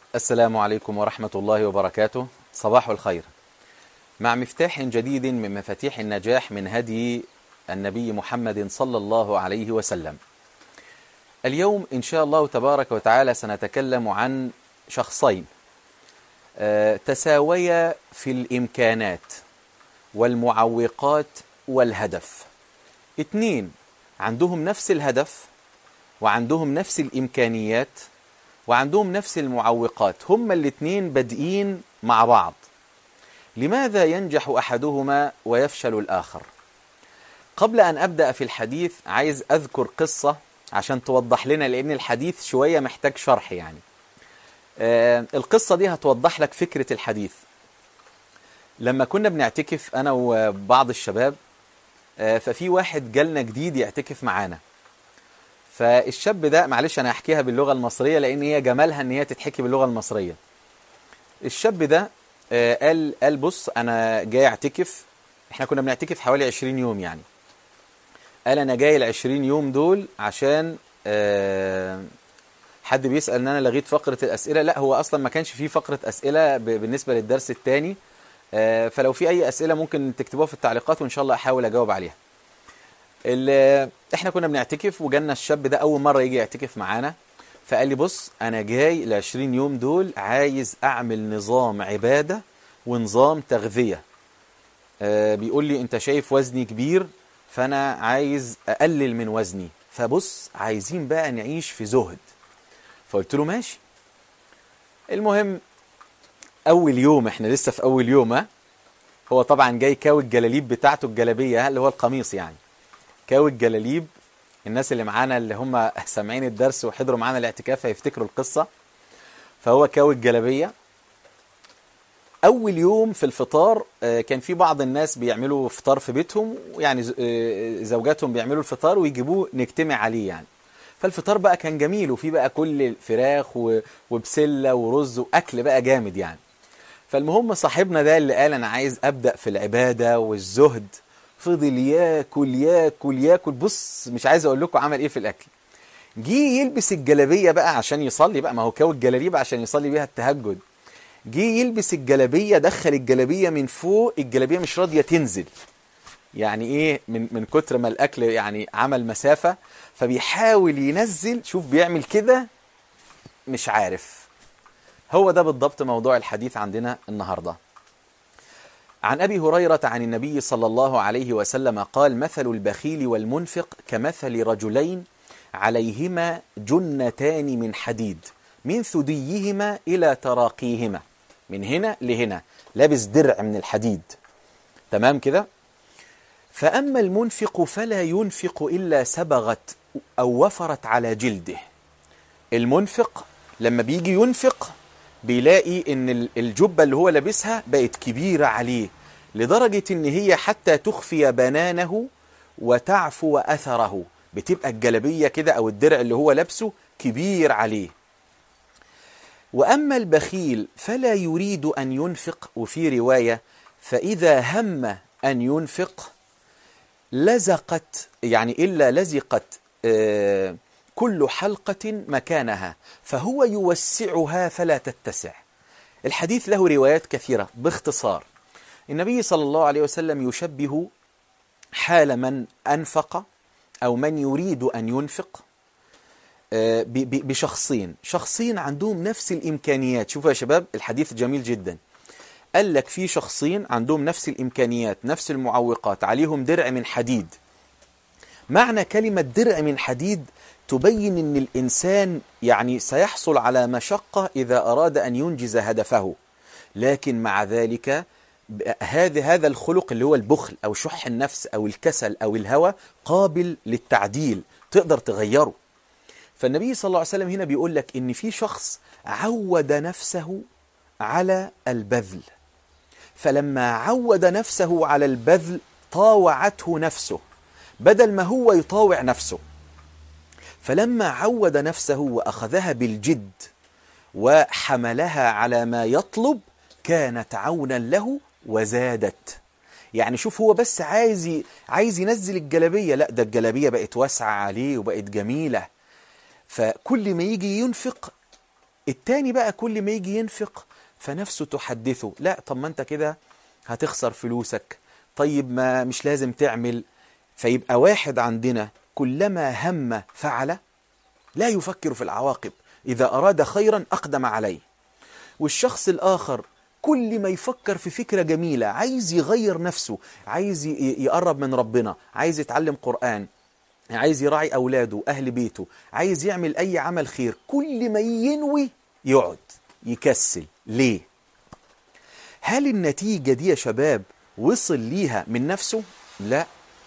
السلام عليكم ورحمة الله وبركاته صباح الخير مع مفتاح جديد من مفاتيح النجاح من هدي النبي محمد صلى الله عليه وسلم اليوم إن شاء الله تبارك وتعالى سنتكلم عن شخصين آه، تساويا في الإمكانات والمعوقات والهدف اتنين عندهم نفس الهدف وعندهم نفس الإمكانيات وعندهم نفس المعوقات هما الاتنين بادئين مع بعض لماذا ينجح أحدهما ويفشل الآخر قبل أن أبدأ في الحديث عايز أذكر قصة عشان توضح لنا لأن الحديث شوية محتاج شرح يعني آه القصة دي هتوضح لك فكرة الحديث لما كنا بنعتكف أنا وبعض الشباب آه ففي واحد جالنا جديد يعتكف معانا فالشاب ده معلش انا هحكيها باللغه المصريه لان هي جمالها ان هي تتحكي باللغه المصريه الشاب ده آه، قال قال بص انا جاي اعتكف احنا كنا بنعتكف حوالي 20 يوم يعني قال انا جاي ال 20 يوم دول عشان آه، حد بيسال ان انا لغيت فقره الاسئله لا هو اصلا ما كانش فيه فقره اسئله ب- بالنسبه للدرس الثاني فلو في اي اسئله ممكن تكتبوها في التعليقات وان شاء الله احاول اجاوب عليها ال- احنا كنا بنعتكف وجالنا الشاب ده اول مره يجي يعتكف معانا فقال لي بص انا جاي ال 20 يوم دول عايز اعمل نظام عباده ونظام تغذيه آه بيقول لي انت شايف وزني كبير فانا عايز اقلل من وزني فبص عايزين بقى نعيش في زهد فقلت له ماشي المهم اول يوم احنا لسه في اول يوم ها هو طبعا جاي كاوي الجلاليب بتاعته الجلابيه ها، اللي هو القميص يعني كاوي الجلاليب الناس اللي معانا اللي هم سامعين الدرس وحضروا معانا الاعتكاف هيفتكروا القصة فهو كاوي الجلابية أول يوم في الفطار آه، كان في بعض الناس بيعملوا فطار في بيتهم يعني ز- آه، زوجاتهم بيعملوا الفطار ويجيبوه نجتمع عليه يعني فالفطار بقى كان جميل وفي بقى كل فراخ و- وبسلة ورز وأكل بقى جامد يعني فالمهم صاحبنا ده اللي قال انا عايز ابدا في العباده والزهد فضل ياكل ياكل ياكل بص مش عايز اقول لكم عمل ايه في الاكل جه يلبس الجلابيه بقى عشان يصلي بقى ما هو كاوي الجلاليب عشان يصلي بيها التهجد جه يلبس الجلابيه دخل الجلابيه من فوق الجلابيه مش راضيه تنزل يعني ايه من من كتر ما الاكل يعني عمل مسافه فبيحاول ينزل شوف بيعمل كده مش عارف هو ده بالضبط موضوع الحديث عندنا النهارده. عن ابي هريره عن النبي صلى الله عليه وسلم قال: مثل البخيل والمنفق كمثل رجلين عليهما جنتان من حديد من ثديهما الى تراقيهما. من هنا لهنا لابس درع من الحديد. تمام كده؟ فاما المنفق فلا ينفق الا سبغت او وفرت على جلده. المنفق لما بيجي ينفق بيلاقي ان ال- الجبه اللي هو لابسها بقت كبيره عليه لدرجه ان هي حتى تخفي بنانه وتعفو اثره بتبقى الجلبيه كده او الدرع اللي هو لابسه كبير عليه واما البخيل فلا يريد ان ينفق وفي روايه فاذا هم ان ينفق لزقت يعني إلا لزقت آه، كل حلقة مكانها فهو يوسعها فلا تتسع الحديث له روايات كثيرة باختصار النبي صلى الله عليه وسلم يشبه حال من أنفق أو من يريد أن ينفق آه، ب- ب- بشخصين شخصين عندهم نفس الإمكانيات شوفوا يا شباب الحديث جميل جدا قال لك في شخصين عندهم نفس الإمكانيات نفس المعوقات عليهم درع من حديد معنى كلمة درع من حديد تبين أن الإنسان يعني سيحصل على مشقة إذا أراد أن ينجز هدفه لكن مع ذلك ب- هذا هذا الخلق اللي هو البخل أو شح النفس أو الكسل أو الهوى قابل للتعديل تقدر تغيره فالنبي صلى الله عليه وسلم هنا بيقول لك ان في شخص عود نفسه على البذل فلما عود نفسه على البذل طاوعته نفسه بدل ما هو يطاوع نفسه فلما عود نفسه واخذها بالجد وحملها على ما يطلب كانت عونا له وزادت يعني شوف هو بس عايز ي- عايز ينزل الجلابيه لا ده الجلابيه بقت واسعه عليه وبقت جميله فكل ما يجي ينفق التاني بقى كل ما يجي ينفق فنفسه تحدثه لا طب ما انت كده هتخسر فلوسك طيب ما مش لازم تعمل فيبقى واحد عندنا كلما هم فعل لا يفكر في العواقب إذا أراد خيرا أقدم عليه والشخص الآخر كل ما يفكر في فكرة جميلة عايز يغير نفسه عايز ي- يقرب من ربنا عايز يتعلم قرآن عايز يراعي أولاده أهل بيته عايز يعمل أي عمل خير كل ما ينوي يقعد يكسل ليه؟ هل النتيجة دي يا شباب وصل ليها من نفسه؟ لا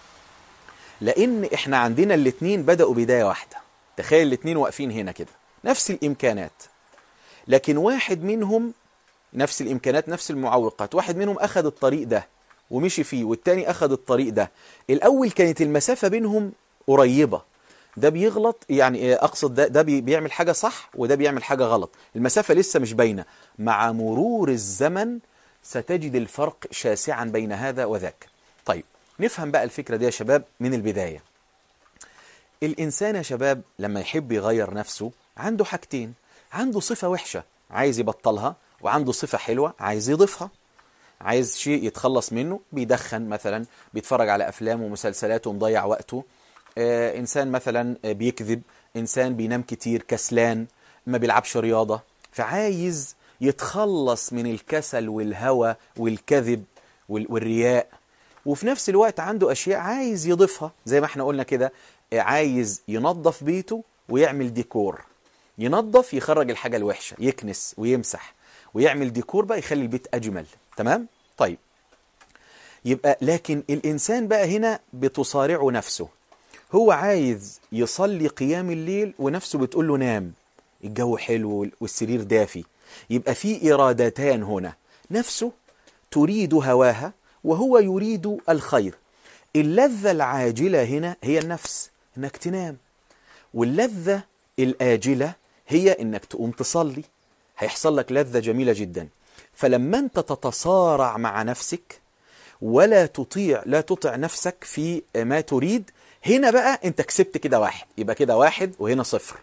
لأن إحنا عندنا الاتنين بدأوا بداية واحدة تخيل الاتنين واقفين هنا كده نفس الإمكانات لكن واحد منهم نفس الإمكانات نفس المعوقات واحد منهم أخذ الطريق ده ومشي فيه والتاني أخذ الطريق ده الأول كانت المسافة بينهم قريبة ده بيغلط يعني أقصد ده, ده بي- بيعمل حاجة صح وده بيعمل حاجة غلط المسافة لسه مش باينة مع مرور الزمن ستجد الفرق شاسعا بين هذا وذاك طيب نفهم بقى الفكرة دي يا شباب من البداية الإنسان يا شباب لما يحب يغير نفسه عنده حاجتين عنده صفة وحشة عايز يبطلها وعنده صفة حلوة عايز يضيفها عايز شيء يتخلص منه بيدخن مثلا بيتفرج على أفلام ومسلسلات ومضيع وقته آه إنسان مثلا آه، بيكذب إنسان بينام كتير كسلان ما بيلعبش رياضة فعايز يتخلص من الكسل والهوى والكذب وال- والرياء وفي نفس الوقت عنده أشياء عايز يضيفها زي ما احنا قلنا كده آه، عايز ينظف بيته ويعمل ديكور ينظف يخرج الحاجة الوحشة يكنس ويمسح ويعمل ديكور بقى يخلي البيت أجمل تمام؟ طيب يبقى لكن الإنسان بقى هنا بتصارعه نفسه هو عايز يصلي قيام الليل ونفسه بتقول له نام الجو حلو والسرير دافي يبقى في إرادتان هنا نفسه تريد هواها وهو يريد الخير اللذة العاجلة هنا هي النفس انك تنام واللذة الآجلة هي انك تقوم تصلي هيحصل لك لذة جميلة جدا فلما انت تتصارع مع نفسك ولا تطيع لا تطع نفسك في ما تريد هنا بقى انت كسبت كده واحد يبقى كده واحد وهنا صفر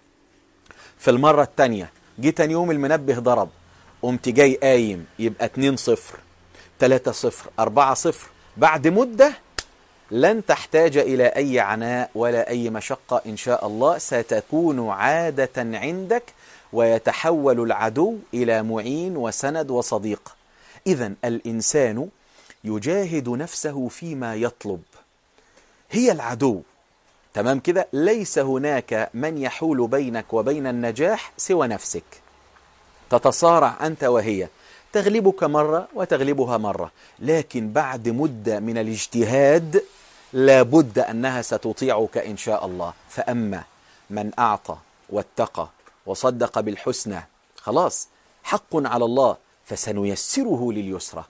في المرة التانية جه تاني يوم المنبه ضرب قمت جاي قايم يبقى 2 صفر 3 صفر 4 صفر بعد مدة لن تحتاج إلى أي عناء ولا أي مشقة إن شاء الله ستكون عادة عندك ويتحول العدو إلى معين وسند وصديق إذا الإنسان يجاهد نفسه فيما يطلب هي العدو تمام كده ليس هناك من يحول بينك وبين النجاح سوى نفسك تتصارع أنت وهي تغلبك مرة وتغلبها مرة لكن بعد مدة من الاجتهاد لابد أنها ستطيعك إن شاء الله فأما من أعطى واتقى وصدق بالحسنى خلاص حق على الله فسنيسره لليسرى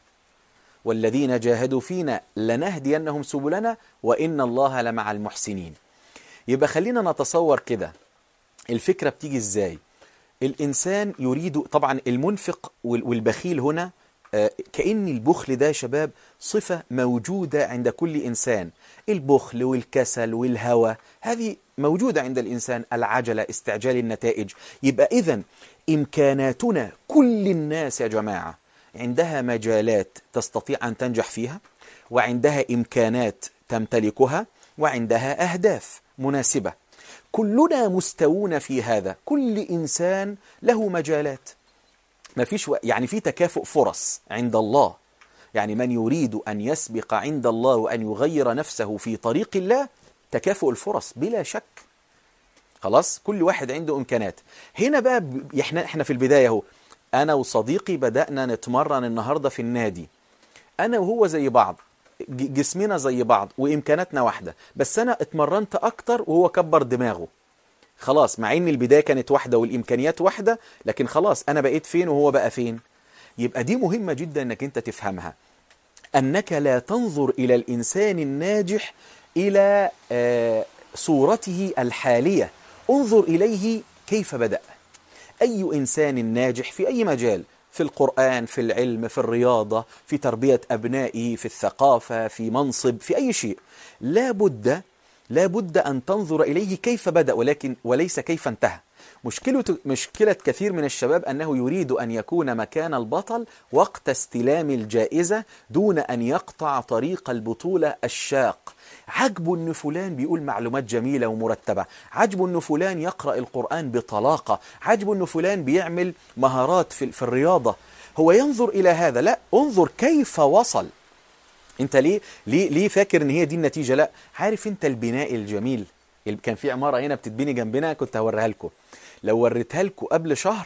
والذين جاهدوا فينا لنهدينهم سبلنا وإن الله لمع المحسنين يبقى خلينا نتصور كده الفكرة بتيجي ازاي الإنسان يريد طبعا المنفق وال- والبخيل هنا آه، كأن البخل ده يا شباب صفة موجودة عند كل إنسان البخل والكسل والهوى هذه موجودة عند الإنسان العجلة استعجال النتائج يبقى إذن إمكاناتنا كل الناس يا جماعة عندها مجالات تستطيع أن تنجح فيها وعندها إمكانات تمتلكها وعندها أهداف مناسبة كلنا مستوون في هذا كل إنسان له مجالات ما فيش و... يعني في تكافؤ فرص عند الله يعني من يريد أن يسبق عند الله وأن يغير نفسه في طريق الله تكافؤ الفرص بلا شك خلاص كل واحد عنده إمكانات هنا بقى ب... احنا احنا في البداية اهو أنا وصديقي بدأنا نتمرن النهاردة في النادي أنا وهو زي بعض ج- جسمنا زي بعض وإمكاناتنا واحدة بس أنا اتمرنت أكتر وهو كبر دماغه خلاص مع ان البدايه كانت واحده والامكانيات واحده لكن خلاص انا بقيت فين وهو بقى فين يبقى دي مهمه جدا انك انت تفهمها انك لا تنظر الى الانسان الناجح الى آه، صورته الحاليه انظر اليه كيف بدا اي انسان ناجح في اي مجال في القران في العلم في الرياضه في تربيه ابنائه في الثقافه في منصب في اي شيء لا بد لا بد أن تنظر إليه كيف بدأ ولكن وليس كيف انتهى مشكلة مشكلة كثير من الشباب أنه يريد أن يكون مكان البطل وقت استلام الجائزة دون أن يقطع طريق البطولة الشاق عجب أن فلان بيقول معلومات جميلة ومرتبة عجب أن فلان يقرأ القرآن بطلاقة عجب أن فلان بيعمل مهارات في, في الرياضة هو ينظر إلى هذا لا انظر كيف وصل انت ليه ليه ليه فاكر ان هي دي النتيجه لا عارف انت البناء الجميل كان في عماره هنا بتتبني جنبنا كنت هوريها لكم لو وريتها لكم قبل شهر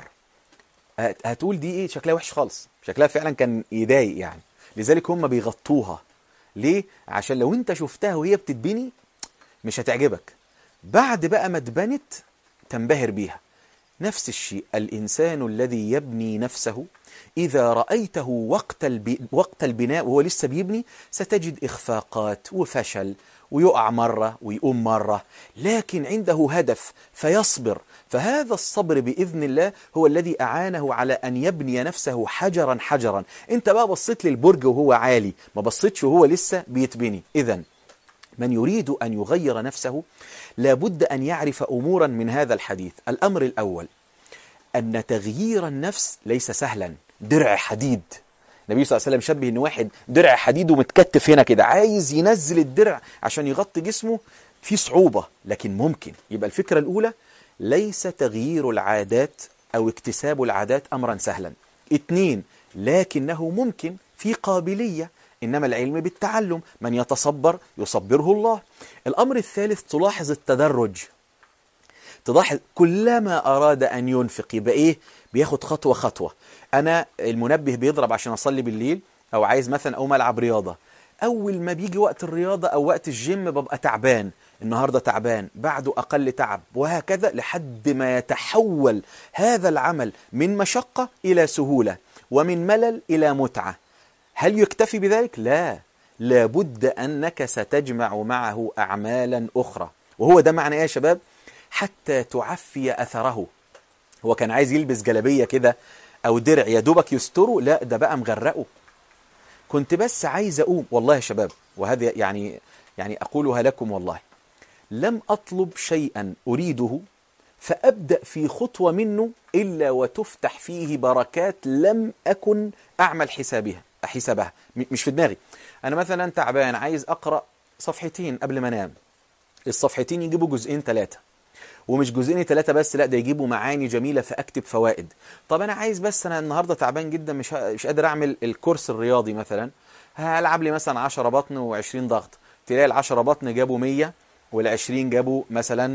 هتقول دي ايه شكلها وحش خالص شكلها فعلا كان يضايق يعني لذلك هم بيغطوها ليه عشان لو انت شفتها وهي بتتبني مش هتعجبك بعد بقى ما اتبنت تنبهر بيها نفس الشيء الإنسان الذي يبني نفسه إذا رأيته وقت, الب... وقت البناء وهو لسه بيبني ستجد إخفاقات وفشل ويقع مرة ويقوم مرة لكن عنده هدف فيصبر فهذا الصبر بإذن الله هو الذي أعانه على أن يبني نفسه حجرا حجرا انت بقى بصيت للبرج وهو عالي ما بصيتش وهو لسه بيتبني إذا من يريد أن يغير نفسه لابد أن يعرف أمورا من هذا الحديث الأمر الأول أن تغيير النفس ليس سهلا درع حديد النبي صلى الله عليه وسلم شبه ان واحد درع حديد ومتكتف هنا كده عايز ينزل الدرع عشان يغطي جسمه في صعوبة لكن ممكن يبقى الفكرة الأولى ليس تغيير العادات أو اكتساب العادات أمرا سهلا اتنين لكنه ممكن في قابلية إنما العلم بالتعلم من يتصبر يصبره الله الأمر الثالث تلاحظ التدرج تلاحظ كلما أراد أن ينفق يبقى إيه بياخد خطوة خطوة أنا المنبه بيضرب عشان أصلي بالليل أو عايز مثلا أقوم ألعب رياضة أول ما بيجي وقت الرياضة أو وقت الجيم ببقى تعبان النهاردة تعبان بعده أقل تعب وهكذا لحد ما يتحول هذا العمل من مشقة إلى سهولة ومن ملل إلى متعة هل يكتفي بذلك؟ لا لابد أنك ستجمع معه أعمالا أخرى وهو ده معنى إيه يا شباب؟ حتى تعفي أثره هو كان عايز يلبس جلبية كده أو درع يا دوبك يستره لا ده بقى مغرقه كنت بس عايز أقوم والله يا شباب وهذا يعني يعني أقولها لكم والله لم أطلب شيئا أريده فأبدأ في خطوة منه إلا وتفتح فيه بركات لم أكن أعمل حسابها حسابها مش في دماغي أنا مثلا تعبان عايز أقرأ صفحتين قبل ما أنام الصفحتين يجيبوا جزئين ثلاثة ومش جزئين ثلاثة بس لا ده يجيبوا معاني جميلة فأكتب فوائد طب أنا عايز بس أنا النهاردة تعبان جدا مش مش قادر أعمل الكورس الرياضي مثلا هلعب لي مثلا 10 بطن و20 ضغط تلاقي ال 10 بطن جابوا 100 وال 20 جابوا مثلا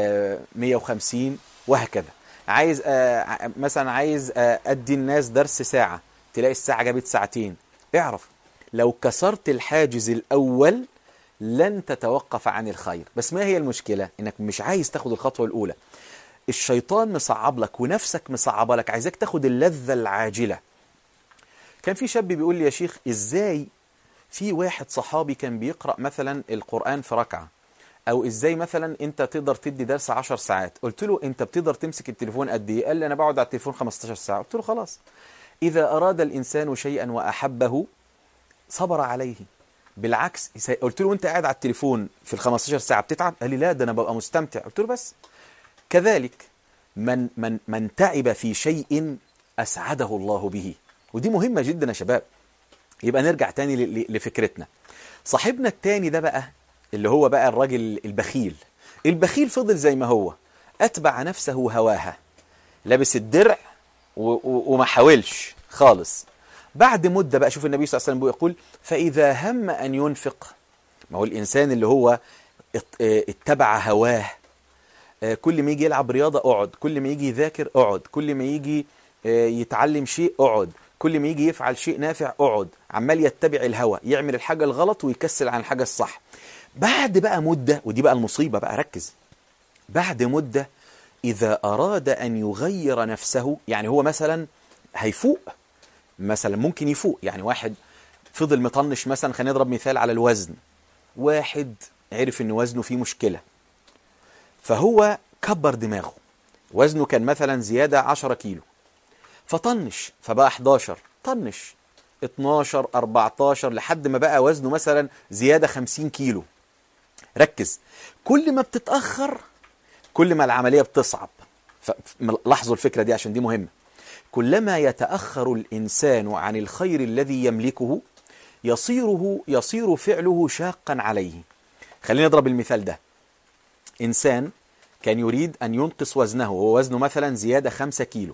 150 وهكذا عايز مثلا عايز أدي الناس درس ساعة تلاقي الساعة جابت ساعتين اعرف لو كسرت الحاجز الأول لن تتوقف عن الخير بس ما هي المشكلة انك مش عايز تاخد الخطوة الاولى الشيطان مصعب لك ونفسك مصعبة لك عايزك تاخد اللذة العاجلة كان في شاب بيقول لي يا شيخ ازاي في واحد صحابي كان بيقرأ مثلا القرآن في ركعة او ازاي مثلا انت تقدر تدي درس 10 ساعات قلت له انت بتقدر تمسك التليفون قد ايه قال لي انا بقعد على التليفون 15 ساعة قلت له خلاص اذا اراد الانسان شيئا واحبه صبر عليه بالعكس قلت له انت قاعد على التليفون في ال 15 ساعه بتتعب قال لي لا ده انا ببقى مستمتع قلت له بس كذلك من من من تعب في شيء اسعده الله به ودي مهمه جدا يا شباب يبقى نرجع تاني لفكرتنا صاحبنا التاني ده بقى اللي هو بقى الراجل البخيل البخيل فضل زي ما هو اتبع نفسه هواها لابس الدرع وما حاولش خالص بعد مدة بقى شوف النبي صلى الله عليه وسلم يقول فإذا هم أن ينفق ما هو الإنسان اللي هو اتبع هواه كل ما يجي يلعب رياضة اقعد كل ما يجي يذاكر اقعد كل ما يجي يتعلم شيء اقعد كل ما يجي يفعل شيء نافع اقعد عمال يتبع الهوى يعمل الحاجة الغلط ويكسل عن الحاجة الصح بعد بقى مدة ودي بقى المصيبة بقى ركز بعد مدة إذا أراد أن يغير نفسه يعني هو مثلا هيفوق مثلا ممكن يفوق يعني واحد فضل مطنش مثلا خلينا نضرب مثال على الوزن واحد عرف ان وزنه فيه مشكلة فهو كبر دماغه وزنه كان مثلا زيادة 10 كيلو فطنش فبقى 11 طنش 12 14 لحد ما بقى وزنه مثلا زيادة 50 كيلو ركز كل ما بتتأخر كل ما العملية بتصعب ف- ف- لاحظوا الفكرة دي عشان دي مهمة كلما يتأخر الإنسان عن الخير الذي يملكه يصيره يصير فعله شاقا عليه خلينا نضرب المثال ده إنسان كان يريد أن ينقص وزنه هو وزنه مثلا زيادة خمسة كيلو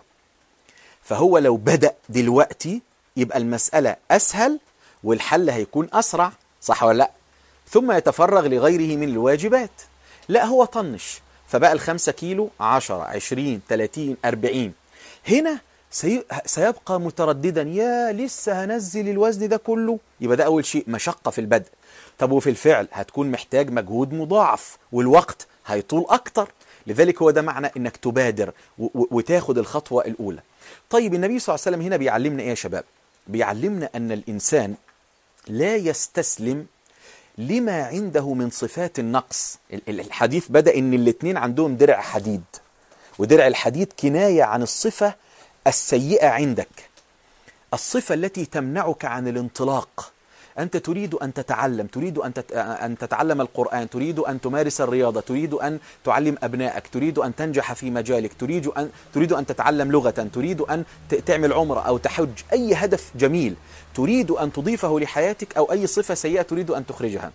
فهو لو بدأ دلوقتي يبقى المسألة أسهل والحل هيكون أسرع صح ولا لا ثم يتفرغ لغيره من الواجبات لا هو طنش فبقى الخمسة كيلو عشرة عشرين تلاتين أربعين هنا سي... سيبقى مترددا يا لسه هنزل الوزن ده كله يبقى ده أول شيء مشقة في البدء طب وفي الفعل هتكون محتاج مجهود مضاعف والوقت هيطول أكتر لذلك هو ده معنى انك تبادر و- و- وتاخد الخطوة الأولى طيب النبي صلى الله عليه وسلم هنا بيعلمنا ايه يا شباب بيعلمنا أن الإنسان لا يستسلم لما عنده من صفات النقص ال- ال- الحديث بدأ ان الاتنين عندهم درع حديد ودرع الحديد كناية عن الصفة السيئة عندك الصفة التي تمنعك عن الانطلاق أنت تريد أن تتعلم تريد أن تت- أن تتعلم القرآن تريد أن تمارس الرياضة تريد أن تعلم أبنائك تريد أن تنجح في مجالك تريد أن تريد أن تتعلم لغة تريد أن ت- تعمل عمرة أو تحج أي هدف جميل تريد أن تضيفه لحياتك أو أي صفة سيئة تريد أن تخرجها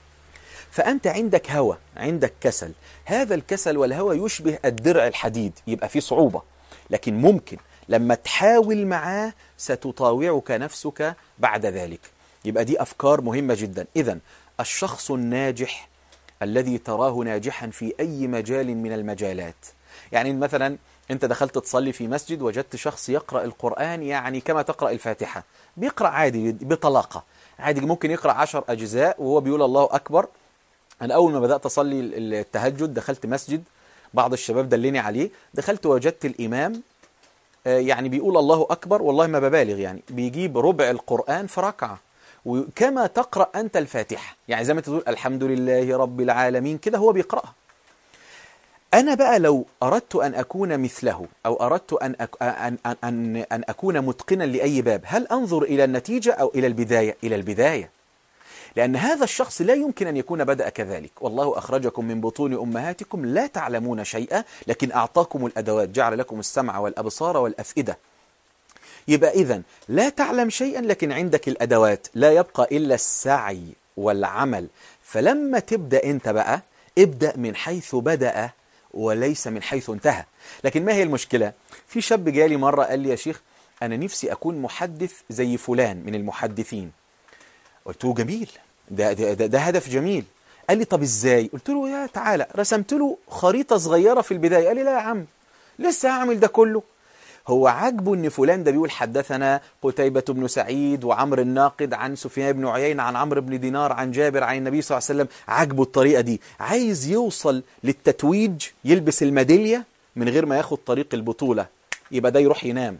فأنت عندك هوى عندك كسل هذا الكسل والهوى يشبه الدرع الحديد يبقى فيه صعوبة لكن ممكن لما تحاول معاه ستطاوعك نفسك بعد ذلك يبقى دي أفكار مهمة جدا إذا الشخص الناجح الذي تراه ناجحا في أي مجال من المجالات يعني مثلا أنت دخلت تصلي في مسجد وجدت شخص يقرأ القرآن يعني كما تقرأ الفاتحة بيقرأ عادي بطلاقة عادي ممكن يقرأ عشر أجزاء وهو بيقول الله أكبر أنا أول ما بدأت أصلي التهجد دخلت مسجد بعض الشباب دلني عليه دخلت وجدت الإمام آه، يعني بيقول الله أكبر والله ما ببالغ يعني بيجيب ربع القرآن في ركعة وكما تقرأ أنت الفاتحة يعني زي ما تقول الحمد لله رب العالمين كده هو بيقرأها أنا بقى لو أردت أن أكون مثله أو أردت أن, أك... أن... أن... أن... أن أكون متقنا لأي باب هل أنظر إلى النتيجة أو إلى البداية إلى البداية لأن هذا الشخص لا يمكن أن يكون بدأ كذلك والله أخرجكم من بطون أمهاتكم لا تعلمون شيئا لكن أعطاكم الأدوات جعل لكم السمع والأبصار والأفئدة يبقى إذا لا تعلم شيئا لكن عندك الأدوات لا يبقى إلا السعي والعمل فلما تبدأ أنت بقى ابدأ من حيث بدأ وليس من حيث انتهى لكن ما هي المشكلة في شاب جالي مرة قال لي يا شيخ أنا نفسي أكون محدث زي فلان من المحدثين قلت له جميل ده, ده, ده, ده هدف جميل قال لي طب ازاي قلت له يا تعالى رسمت له خريطة صغيرة في البداية قال لي لا يا عم لسه هعمل ده كله هو عاجبه ان فلان ده بيقول حدثنا قتيبة بن سعيد وعمر الناقد عن سفيان بن عيينة عن عمرو بن دينار عن جابر عن النبي صلى الله عليه وسلم عاجبه الطريقة دي عايز يوصل للتتويج يلبس الميدالية من غير ما ياخد طريق البطولة يبقى ده يروح ينام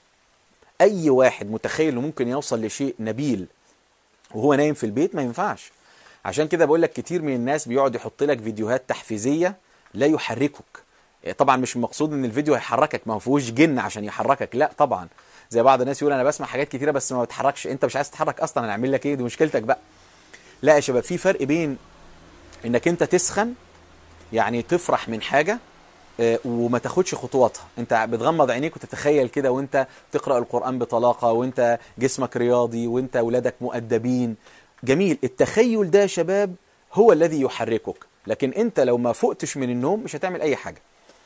اي واحد متخيل انه ممكن يوصل لشيء نبيل وهو نايم في البيت ما ينفعش عشان كده بقول لك كتير من الناس بيقعد يحط لك فيديوهات تحفيزية لا يحركك طبعا مش المقصود ان الفيديو هيحركك ما فيهوش جن عشان يحركك لا طبعا زي بعض الناس يقول انا بسمع حاجات كتيره بس ما بتحركش انت مش عايز تتحرك اصلا انا اعمل لك ايه دي مشكلتك بقى لا يا شباب في فرق بين انك انت تسخن يعني تفرح من حاجه آه، وما تاخدش خطواتها انت بتغمض عينيك وتتخيل كده وانت تقرا القران بطلاقه وانت جسمك رياضي وانت ولادك مؤدبين جميل التخيل ده يا شباب هو الذي يحركك لكن انت لو ما فقتش من النوم مش هتعمل اي حاجه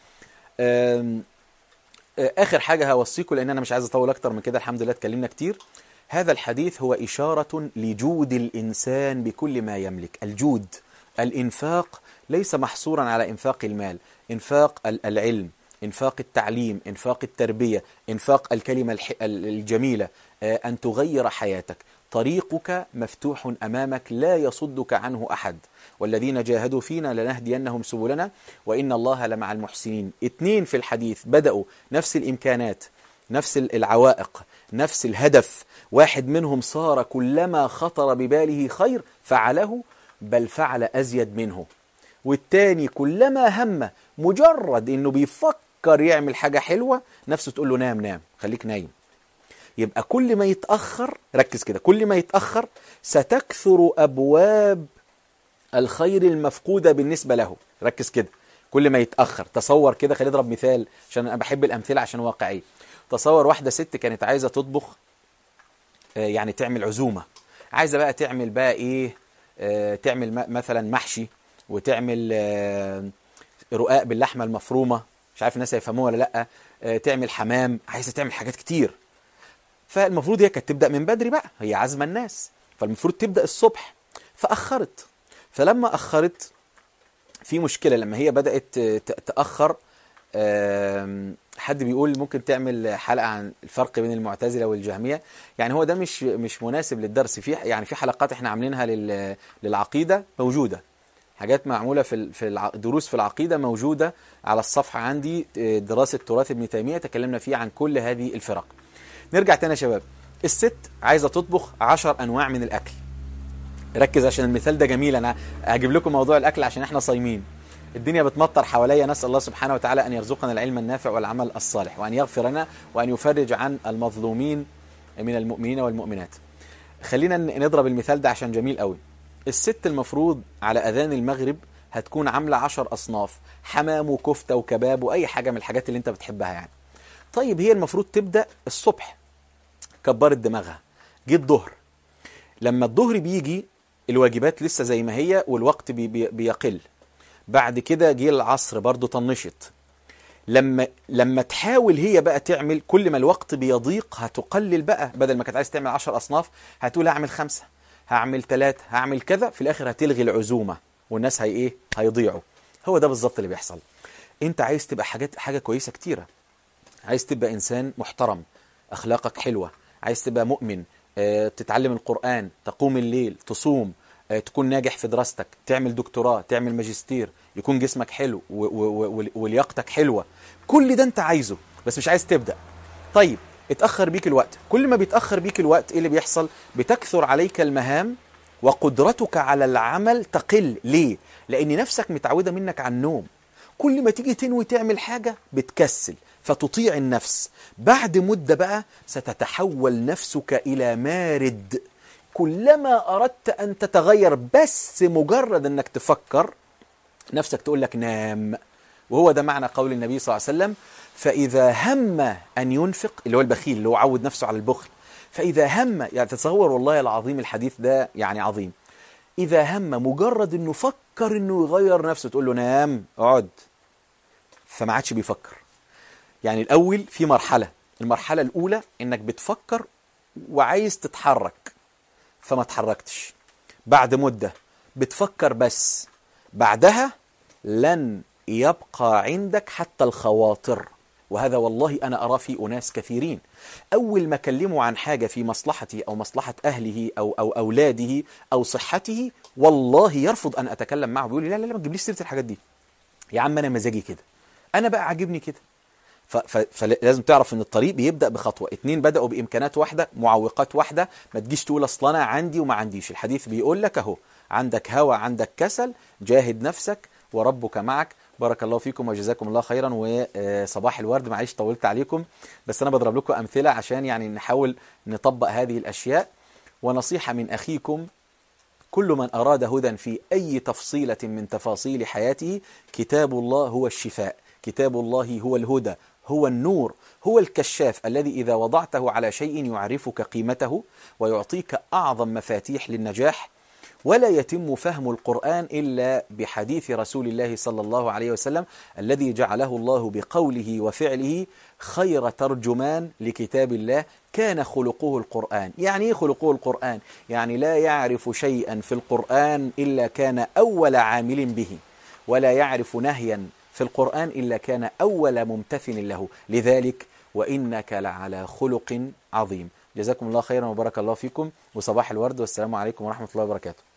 آم، آه، اخر حاجه هوصيكم لان انا مش عايز اطول اكتر من كده الحمد لله اتكلمنا كتير هذا الحديث هو اشاره لجود الانسان بكل ما يملك الجود الانفاق ليس محصورا على انفاق المال انفاق ال- العلم انفاق التعليم انفاق التربيه انفاق الكلمه الح- ال- الجميله آه، ان تغير حياتك طريقك مفتوح امامك لا يصدك عنه احد والذين جاهدوا فينا لنهدينهم سبلنا وان الله لمع المحسنين اتنين في الحديث بداوا نفس الامكانات نفس العوائق نفس الهدف واحد منهم صار كلما خطر بباله خير فعله بل فعل ازيد منه والتاني كلما هم مجرد انه بيفكر يعمل حاجه حلوه نفسه تقول له نام نام خليك نايم يبقى كل ما يتأخر ركز كده كل ما يتأخر ستكثر أبواب الخير المفقودة بالنسبة له ركز كده كل ما يتاخر تصور كده خلينا نضرب مثال عشان انا بحب الامثله عشان واقعيه تصور واحده ست كانت عايزه تطبخ آه، يعني تعمل عزومه عايزه بقى تعمل بقى ايه آه، تعمل م- مثلا محشي وتعمل آه، رقاق باللحمه المفرومه مش عارف الناس هيفهموها ولا لا آه، تعمل حمام عايزه تعمل حاجات كتير فالمفروض هي كانت تبدا من بدري بقى هي عازمه الناس فالمفروض تبدا الصبح فاخرت فلما اخرت في مشكله لما هي بدات ت- تاخر آم، حد بيقول ممكن تعمل حلقه عن الفرق بين المعتزله والجهميه يعني هو ده مش مش مناسب للدرس في يعني في حلقات احنا عاملينها لل- للعقيده موجوده حاجات معموله في ال- في الع- دروس في العقيده موجوده على الصفحه عندي آه، دراسه تراث ابن تيميه تكلمنا فيه عن كل هذه الفرق نرجع تاني يا شباب الست عايزه تطبخ عشر انواع من الاكل ركز عشان المثال ده جميل انا هجيب لكم موضوع الاكل عشان احنا صايمين الدنيا بتمطر حواليا نسال الله سبحانه وتعالى ان يرزقنا العلم النافع والعمل الصالح وان يغفر لنا وان يفرج عن المظلومين من المؤمنين والمؤمنات خلينا ن- نضرب المثال ده عشان جميل قوي الست المفروض على اذان المغرب هتكون عامله عشر اصناف حمام وكفته وكباب واي حاجه من الحاجات اللي انت بتحبها يعني طيب هي المفروض تبدا الصبح كبرت دماغها جه الظهر لما الظهر بيجي الواجبات لسه زي ما هي والوقت بي بي بيقل بعد كده جه العصر برضو طنشت لما لما تحاول هي بقى تعمل كل ما الوقت بيضيق هتقلل بقى بدل ما كانت عايز تعمل 10 اصناف هتقول هعمل خمسه هعمل ثلاثه هعمل كذا في الاخر هتلغي العزومه والناس هي ايه هيضيعوا هو ده بالظبط اللي بيحصل انت عايز تبقى حاجات حاجه كويسه كتيره عايز تبقى انسان محترم اخلاقك حلوه عايز تبقى مؤمن آه، تتعلم القران تقوم الليل تصوم آه، تكون ناجح في دراستك تعمل دكتوراه تعمل ماجستير يكون جسمك حلو و- و- و- ولياقتك حلوه كل ده انت عايزه بس مش عايز تبدا طيب اتاخر بيك الوقت كل ما بيتاخر بيك الوقت ايه اللي بيحصل بتكثر عليك المهام وقدرتك على العمل تقل ليه لان نفسك متعوده منك على النوم كل ما تيجي تنوي تعمل حاجة بتكسل فتطيع النفس بعد مدة بقى ستتحول نفسك إلى مارد كلما أردت أن تتغير بس مجرد أنك تفكر نفسك تقول لك نام وهو ده معنى قول النبي صلى الله عليه وسلم فإذا هم أن ينفق اللي هو البخيل اللي هو عود نفسه على البخل فإذا هم يعني تتصور والله العظيم الحديث ده يعني عظيم إذا هم مجرد أنه فكر أنه يغير نفسه تقول له نام اقعد فما عادش بيفكر يعني الأول في مرحلة المرحلة الأولى إنك بتفكر وعايز تتحرك فما اتحركتش بعد مدة بتفكر بس بعدها لن يبقى عندك حتى الخواطر وهذا والله أنا أرى في أناس كثيرين أول ما كلموا عن حاجة في مصلحته أو مصلحة أهله أو, أو أولاده أو صحته والله يرفض أن أتكلم معه بيقول لي لا لا لا ما تجيبليش سيرة الحاجات دي يا عم أنا مزاجي كده أنا بقى عاجبني كده ف- ف- فلازم تعرف ان الطريق بيبدا بخطوه اتنين بداوا بامكانات واحده معوقات واحده ما تجيش تقول اصل انا عندي وما عنديش الحديث بيقول لك اهو عندك هوى عندك كسل جاهد نفسك وربك معك بارك الله فيكم وجزاكم الله خيرا وصباح الورد معلش طولت عليكم بس انا بضرب لكم امثله عشان يعني نحاول نطبق هذه الاشياء ونصيحه من اخيكم كل من أراد هدى في أي تفصيلة من تفاصيل حياته كتاب الله هو الشفاء كتاب الله هو الهدى هو النور هو الكشاف الذي إذا وضعته على شيء يعرفك قيمته ويعطيك أعظم مفاتيح للنجاح ولا يتم فهم القرآن إلا بحديث رسول الله صلى الله عليه وسلم الذي جعله الله بقوله وفعله خير ترجمان لكتاب الله كان خلقه القرآن يعني إيه خلقه القرآن؟ يعني لا يعرف شيئا في القرآن إلا كان أول عامل به ولا يعرف نهيا في القرآن إلا كان أول ممتثل له لذلك وإنك لعلى خلق عظيم جزاكم الله خيرا وبارك الله فيكم وصباح الورد والسلام عليكم ورحمة الله وبركاته